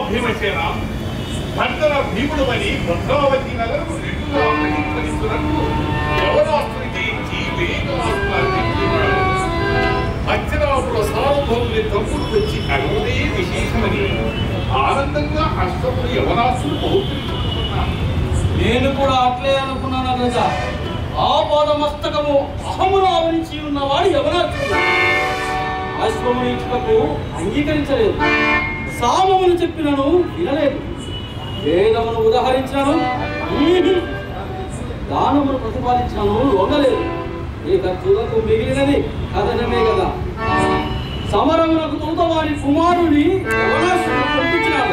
భీమసేన భర్తల భీముడు అని భద్రావతి నగరం రెండుగా ప్రతిఫలిస్తున్నట్టు యవనాస్తునికి ఇచ్చి వేగవాసులాన్ని అచ్చరాపుర సార్వభౌముని తమ్ముడు వచ్చి అడవదే విశేషమని ఆనందంగా అష్టములు యవనాస్తులు బహుకరించుకుంటున్నాను నేను కూడా అట్లే అనుకున్నాను అగ్రజ ఆ పాదమస్తకము అహమును ఆవరించి ఉన్నవాడు యవనాథుడు అశ్వముని ఇచ్చుటకు అంగీకరించలేదు సామమును చెప్పినను వినలేదు వేదమును ఉదాహరించినను ఈహి. దానమును ప్రతిపాదించినను లొంగలేదు ఇక తుదకు మిగిలినది కథనమే కదా సమరమునకు తూతవారి కుమారుని యవనాసుడు పంపించినాడు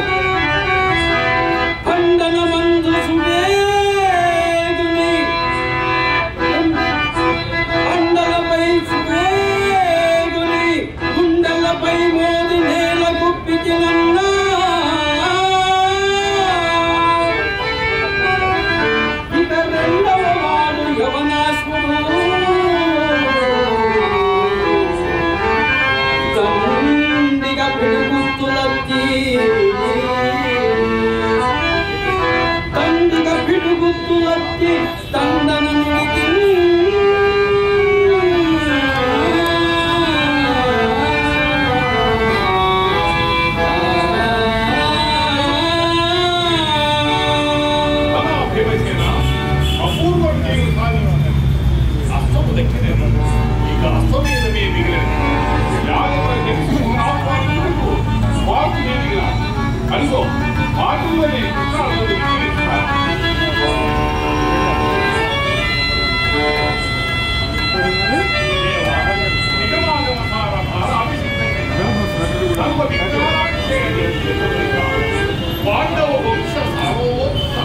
ఖండన మందు సువేగుని ఖండలపై సువేగుని గుండెలపై మోది నేల గుప్పితినన్నా ఇక రెండవ వాడు యవనాశ్వడు తండిగా పిడుగుత్తులకి తండిగ పిడుగుత్తులకి తండనుడికి అలా భీమసేన అపూర్వ విజయం సాధించినది అస్తము దక్కినది ఇక అస్తమేదమే మిగిలినది యాదవ జగన్మోహనాత్మానికి వాకు మీదిగా అనుకో మాటల్లోనే కృష్ణాలను విజయిస్తారు నిగమాగమ సార భారాభిషిక్తంగా సర్వ విజ్ఞానాక్షేయ పాండవ వంశ సార్వోత్తమ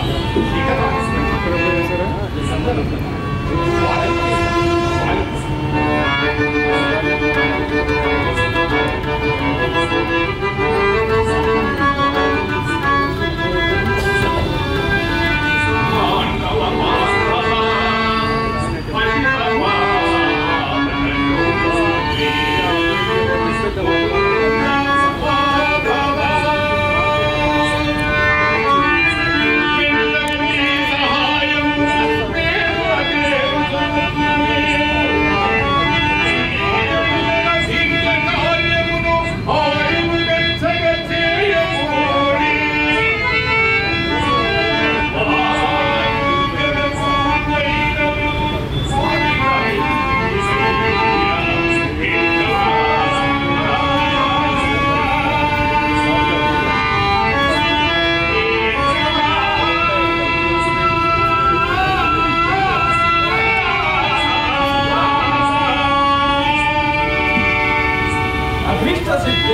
అభీష్ట సిద్ధి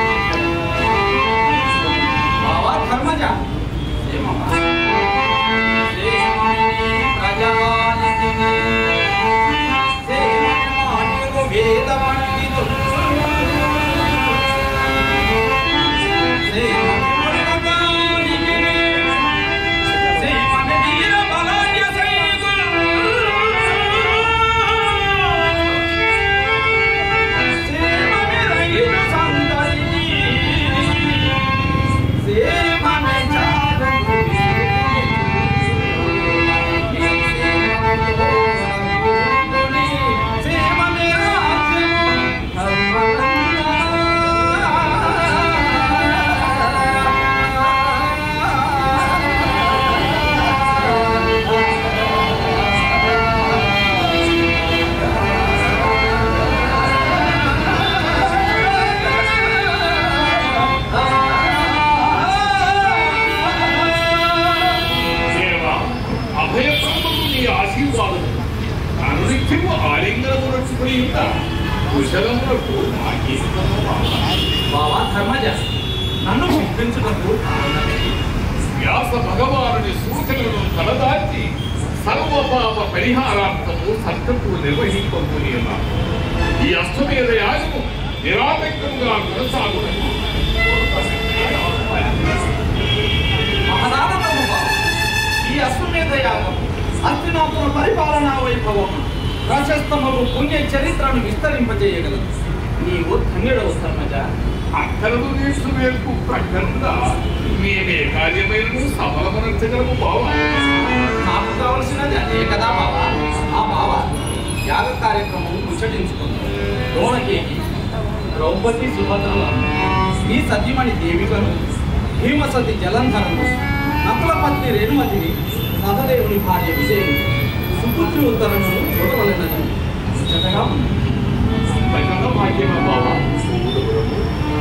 బావా ధర్మజ ఏమమ్మా శ్రీమణి ప్రజాలితిని శ్రీమణి మాన్యులు వేదమండితులు శ్రీమణి మునగానికిని శ్రీమణి వీర బలాఢ్య సైనికులు శ్రీమణి రైలు సందడికి శ్రీమణి చారుకు శ్రీమణి దేవా అభయప్రదము నీ ఆశీర్వాదము అనునిత్యము ఆలింగనము నడుచుకుని ఉంట కుశలములకు ఆకీర్తనము బావా ధర్మజ నన్ను మెప్పించుటకు వ్యాస భగవానుని సూచనలను తలదాచి సర్వపాప పరిహారార్థము సంతకు నిర్వహింపబోని ఉన్నారు ఈ అష్టమేధ యాగము నిరాటంకంగా కొనసాగుతుంది మహదానందము బావ. ఈ అశ్వమేధ యాగం అత్యున్నతుల పరిపాలనా వైభవం ప్రశస్తములు పుణ్య చరిత్రను విస్తరింపజేయగలదు నీవు ధన్యుడవు ధర్మజ అక్కడను నీసు వేల్పు ప్రక్కన మేమే కార్యమైన సఫలమనర్చగలము బావా నాకు కావలసినది అదే కదా బావ ఆ బావ యాగ కార్యక్రమం ముచ్చటించుకుందాం ద్రోణకేకి ద్రౌపది సుభద్రల ఈ సతీమణి దేవికను భీమసతి జలంధరను నకుల పత్ని రేణుమతిని సహదేవుని భార్య విజయుని సుపుత్రి ఉత్తరను చూడవలెనని ముచ్చటగా ఉంది అంతకన్నా భాగ్యమా బావా చూడగలము.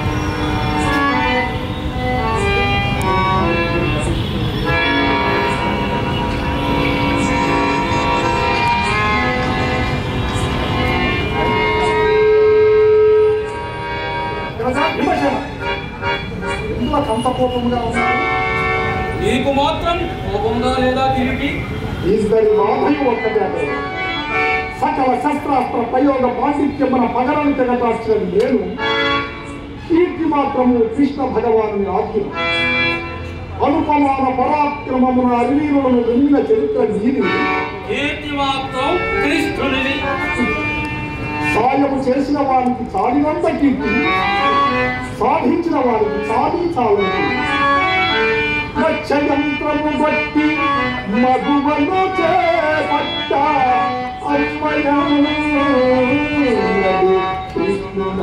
విమర్శన ఎందుకు అంత కోపంగా ఉన్నారు నీకు మాత్రం కోపంగా లేదా తిరిగి ఈశ్వరి మాధవి ఒక్కటే అదే. సకల శస్త్రాస్త్ర ప్రయోగ పాండిత్యమున పగలను తెగటార్చిన నేను కీర్తి మాత్రము కృష్ణ భగవాను ఆజ్ఞ అనుపమాన పరాక్రమమున అరివీరులను వెన్నిన చరిత్ర నీది కీర్తి మాత్రం కృష్ణునిది సాయము చేసిన వారికి చాలినంత కీర్తి సాధించిన వారికి చాలి చాలంది లక్ష్యంత్రము బట్టి మధువను చేపట్ట అన్వయము కృష్ణున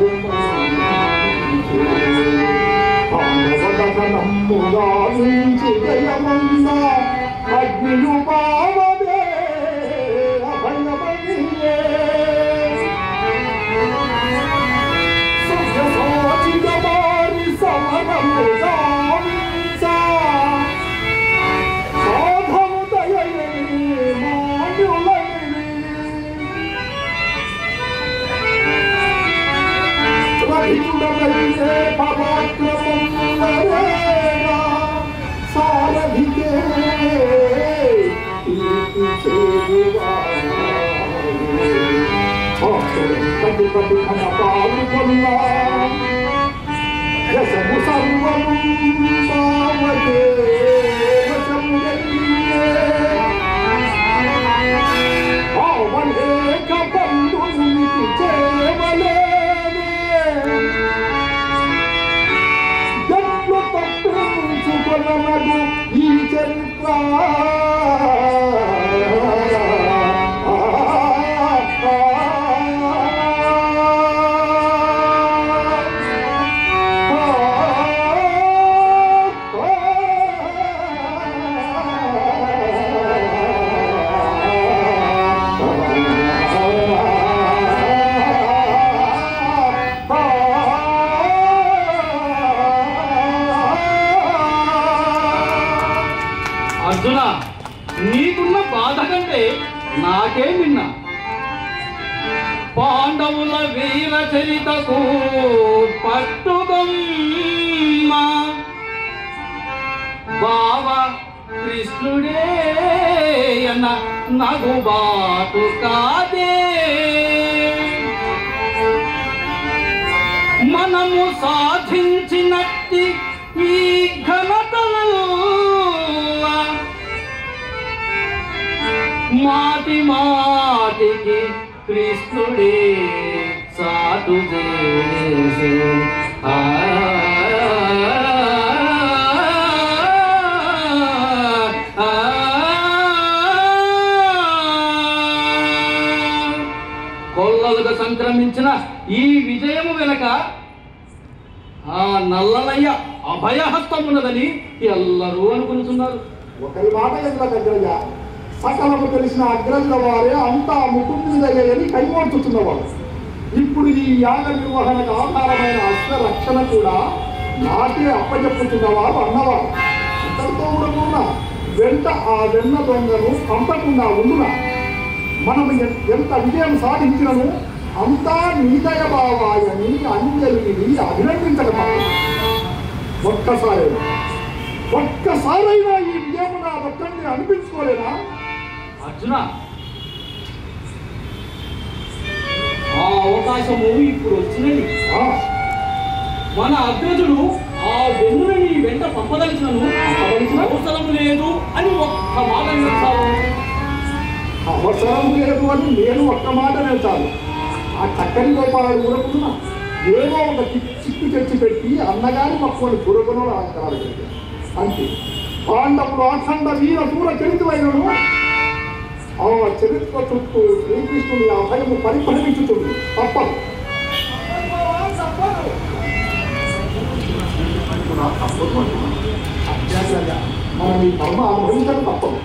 పాండవదనమ్ముగా నుంచి జయమన్న అగ్నియు పావదే అభయమనియే సవ్యసాచిగమారి సమరము గావించా. సాధము దయయని మాన్యులని. రహితుడవైతే పరాక్రమములరేగా సారథికే కీర్తి చేయువాడు. కట్టు కట్టు కన పాల్గొన్నా రసము సర్వము మావదే వశముగలిగే. పావనేక బంధునికి చేవలేనే. ఎట్లు తప్పించుకొనమగు ఈ చరిత్ర అర్జున నీకున్న బాధ కంటే నాకే నిన్న పాండవుల వీర చరితకు పట్టుదమ్మ బావ కృష్ణుడే అన్న నగుబాటు కాదే మనము సాధించినట్టి ఈ ఘనతలు మాటి మాటికి కృష్ణుడే సాటు చేసే ఆ ఆ, కొల్లలుగా సంక్రమించిన ఈ విజయము వెనక ఆ నల్లలయ్య అభయహస్తమున్నదని ఎల్లరూ అనుకుంటున్నారు ఒకరి మాట ఎందుకు అగ్రజ సకలము తెలిసిన అగ్రజుల వారే అంతా ముకుందుదయ్యని కైమోర్చుతున్నవాడు ఇప్పుడు ఈ యాగ నిర్వహణకు ఆధారమైన అస్త్ర రక్షణ కూడా నాకే అప్పచెప్పుతున్నవారు అన్నవారు ఇంతటితో కూడా కూడా వెంట ఆ వెన్న దొంగను పంపకుండా ఉండునా మనం ఎ- ఎంత విజయం సాధించినను అంతా నీదయ బావాయని అంజలిని అభినందించక తప్పదు. ఒక్కసారైనా ఒక్కసారైనా ఈ విజయం నా ఒక్కడిని అనిపించుకోలేనా అర్జున ఆ అవకాశము ఇప్పుడు వచ్చినది ఆ, మన అగ్రజుడు ఆ వెన్నుని నీ వెంట పంపదలిచినను పంపదలిచిన అవసరం లేదు అని ఒక్క మాట అన్నారు అవసరం లేదు అని నేను ఒక్క మాట చాలు ఆ చక్కని గోపాలు ఊరకున్నా ఏదో ఒక చి- చిక్కు తెచ్చి పెట్టి అన్నగారి మొక్కని పురుగును అలంకారాలు చేశారు అంతే పాండవులు అఖండ వీర దూర చరిత్రైనను ఆ చరిత్ర చుట్టూ శ్రీకృష్ణుని ఆ భయము పరిభ్రమించుతుంది తప్పదు తప్పదు అత్యాచార్య మనం ఈ కర్మ అనుభవించడం తప్పదు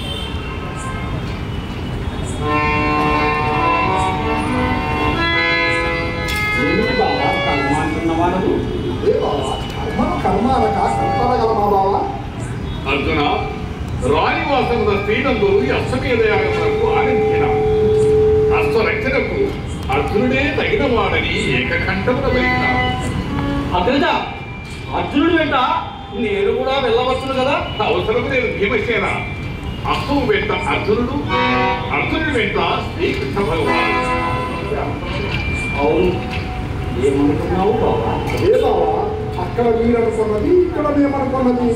ఏమిటి బావా కలమాంటున్న వాడదు ఏ బావా కర్మను కర్మాలక కర్తరగలమా బావా అర్జున రాణివాసముల స్త్రీలందరూ ఈ అశ్వమేధయాగములకు ఆనందించిన అశ్వరక్షణకు అర్జునుడే తగిన వాడని ఏకకంఠమున పలికినాడు అగ్రజ అర్జునుడి వెంట నేను కూడా వెళ్ళవచ్చును కదా అవసరం లేదు భీమసేన అశ్వము వెంట అర్జునుడు అర్జునుడి వెంట శ్రీకృష్ణ భగవానుడు అవును ఏమనుకున్నావు బావా అదే బావా అక్కడ మీరనుకున్నది ఇక్కడ మేమనుకున్నది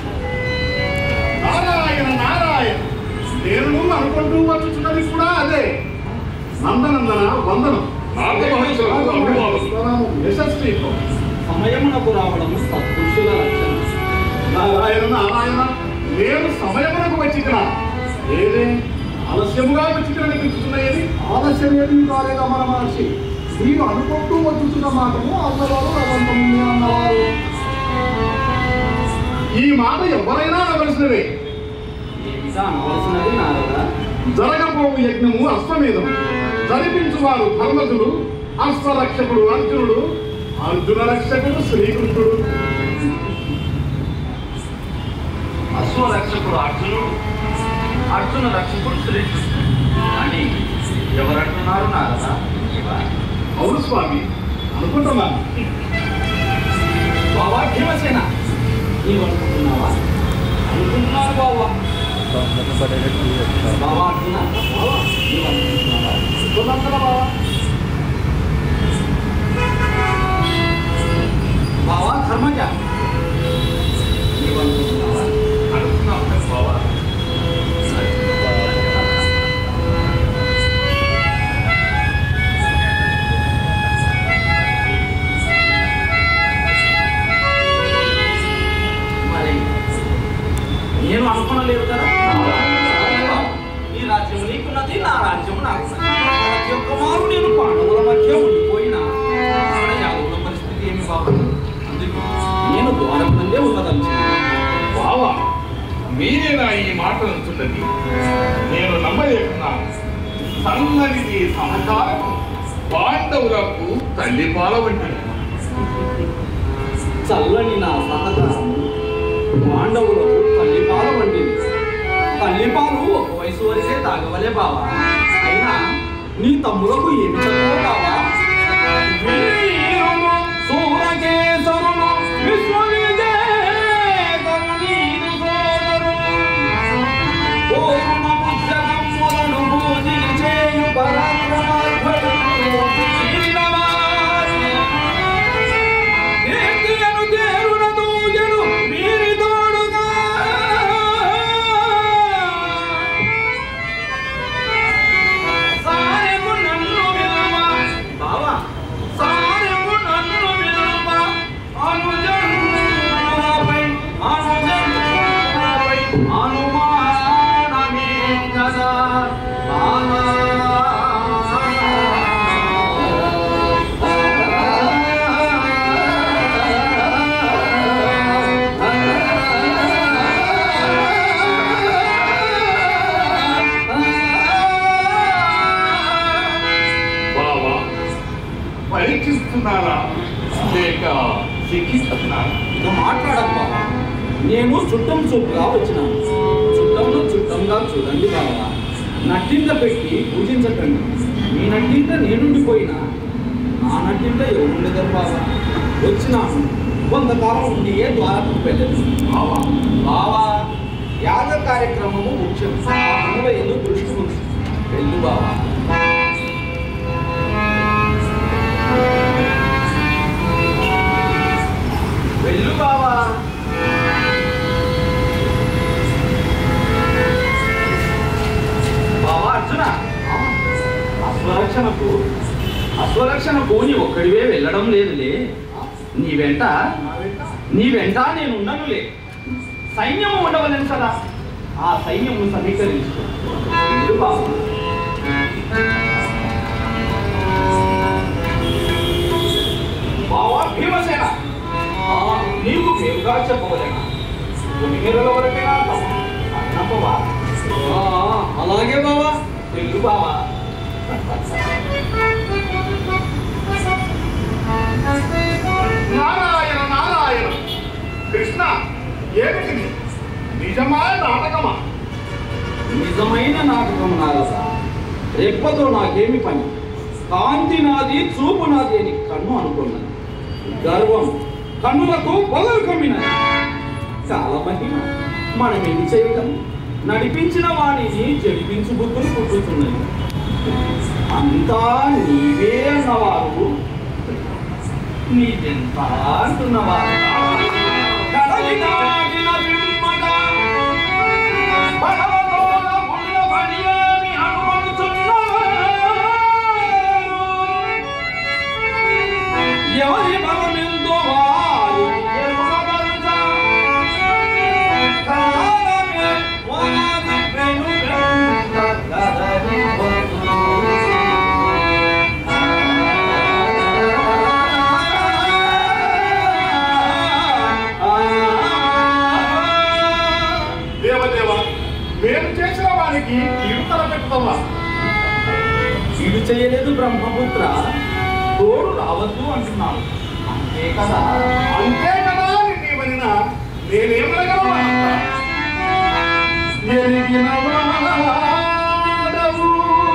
నారాయణ నారాయణ నేను అనుకుంటూ వచ్చుతున్నది కూడా అదే నందనందన వందనం నారద మహర్షులకు అభివాదం ప్రణామం. యశస్వి సమయమునకు రావడం సత్పురుషుల లక్షణం నారాయణ నారాయణ నేను సమయమునకు వచ్చిన ఏదే ఆలస్యముగా వచ్చిన అనిపించుతున్నాయని ఆలస్యం ఏమీ కాలేదా మన మనిషి మీరు అనుకుంటూ వచ్చుతున్న మాటము అన్నవారు అనంతముని అన్నవారు ఈ మాట ఎవరైనా అనవలసినవే ఏమిటా అనవలసినది నారదా జరగబోవు యజ్ఞము అశ్వమేధం జరిపించువారు ధర్మజులు అశ్వరక్షకుడు అర్జునుడు అర్జున రక్షకుడు శ్రీకృష్ణుడు అశ్వరక్షకుడు అర్జునుడు అర్జున రక్షకుడు శ్రీకృష్ణుడు అని ఎవరంటున్నారు నారదా ఇవా అవును స్వామి అనుకుంటున్నాను బావా భీమసేన నీవు అనుకుంటున్నావా అనుకుంటున్నాను బావా బావా అర్జున బావా నీవు అనుకుంటున్నావా అనుకున్నంతన బావా బావా ధర్మజ నీవు అనుకుంటున్నావా అనుకున్నాం కదా బావా మరి నేను అనుకునలేదు కదా ఈ రాజ్యం నీకున్నది నా రాజ్యం నాకున్నది ప్రతి ఒక్క మారు నేను పాండవుల మధ్య ఉండిపోయినా అక్కడ యాదవుల పరిస్థితి ఏమి బాగుంది అందుకే నేను ద్వారం నుండే ఉన్నదలుచుకున్నాను బావా మీరేనా ఈ మాట అంటున్నది నేను నమ్మలేకున్నాను సన్ననిది సహకారం పాండవులకు తల్లి పాల వంటిది చల్లని నా సహకారం పాండవులకు తల్లిపాల వంటిది తల్లిపాలు ఒక వయసు వరకే తాగవలే బావా అయినా నీ తమ్ములకు ఏమి చదువు బావా వీరులు, సూరకేసరులు, విశ్వవిజేతలు నీదు సోదరులు. పూర్ణము జగమ్ములను పూజించి చేయు పరాక్రమార్భులు వీరినవారు. కీర్తియను చేరున దూయను వీరి తోడుగా. సారెపు నన్ను విలువ. బావా, సారెపు నన్ను విలువ. అనుజనులపై, అనుజనులపై అనుమానమేం కదా బావా పరీక్షిస్తున్నారా లేక శిక్షిస్తున్నారా ఇక మాట్లాడకు బావా నేను చుట్టం చూపుగా వచ్చినాను చుట్టంలో చుట్టంగా చూడండి బావా నట్టింట పెట్టి పూజించకండి మీ నట్టింట నేనుండిపోయినా నా నట్టింట ఎవరుండేదారు బావా వచ్చినాను కొంతకాలం ఉండి ఏ ద్వారకు వెళ్ళదు బావా బావా యాగ కార్యక్రమము ముఖ్యం ఆ పనుల ఎందుకు దృష్టి ఉంది వెళ్ళు బావా వెళ్ళు బావా బావా అర్జున అశ్వరక్షణకు అశ్వరక్షణ పోని ఒక్కడివే వెళ్ళడం లేదులే నీ వెంట నీ వెంట నేను ఉండనులే సైన్యము ఉండవలేను కదా ఆ సైన్యము సమీకరించుకో వెళ్ళు బాబు బావా భీమసేన ఆ, నీకు మేలుగా చెప్పవలేనా కొన్ని మేరల వరకైనా అన్నప్పవా అలాగే బావా వెళ్ళు బావా నారాయణ నారాయణ కృష్ణ ఏమిటిది నిజమా నాటకమా నిజమైన నాటకం నారద రెప్పతో నాకేమి పని కాంతి నాది చూపు నాది అని కన్ను అనుకున్నది గర్వం కన్నులకు పొగలు కమ్మినది కాలమహిమ మనం ఏం చేయగలం నడిపించిన వాణిని జడిపించు బుద్ధులు పుట్టుతున్నాయి అంతా నీవే అన్నవారు నీదెంత అంటున్నవారు కడలి దాటిన పిమ్మట పడవలోన ఉన్న పడియేమి అనుమనుచున్నారు. ఎవరి బలమెందో వారికి ఎరుగబరుట. కాలమే వారి వెనువెంట కదలిపోతుంది. దేవదేవ మేము చేసిన వారికి కీడు తలపెట్టుతావా కీడు చేయలేదు బ్రహ్మపుత్ర తోడు రావద్దు అంటున్నాడు అంతే కదా అంతే కదా నిన్నేమనిన నేనేమనగలవా ఎరిగిన వాడవు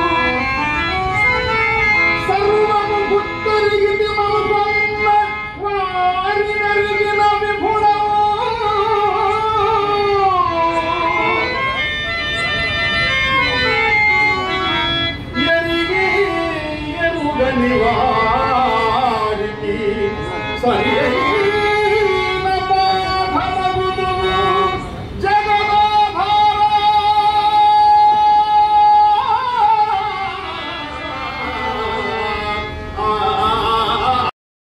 సర్వము గుర్తెరిగితి మనుకొన్న వారినెరిగిన విభుడవు ఎరిగి ఎరుగని వారికి సరి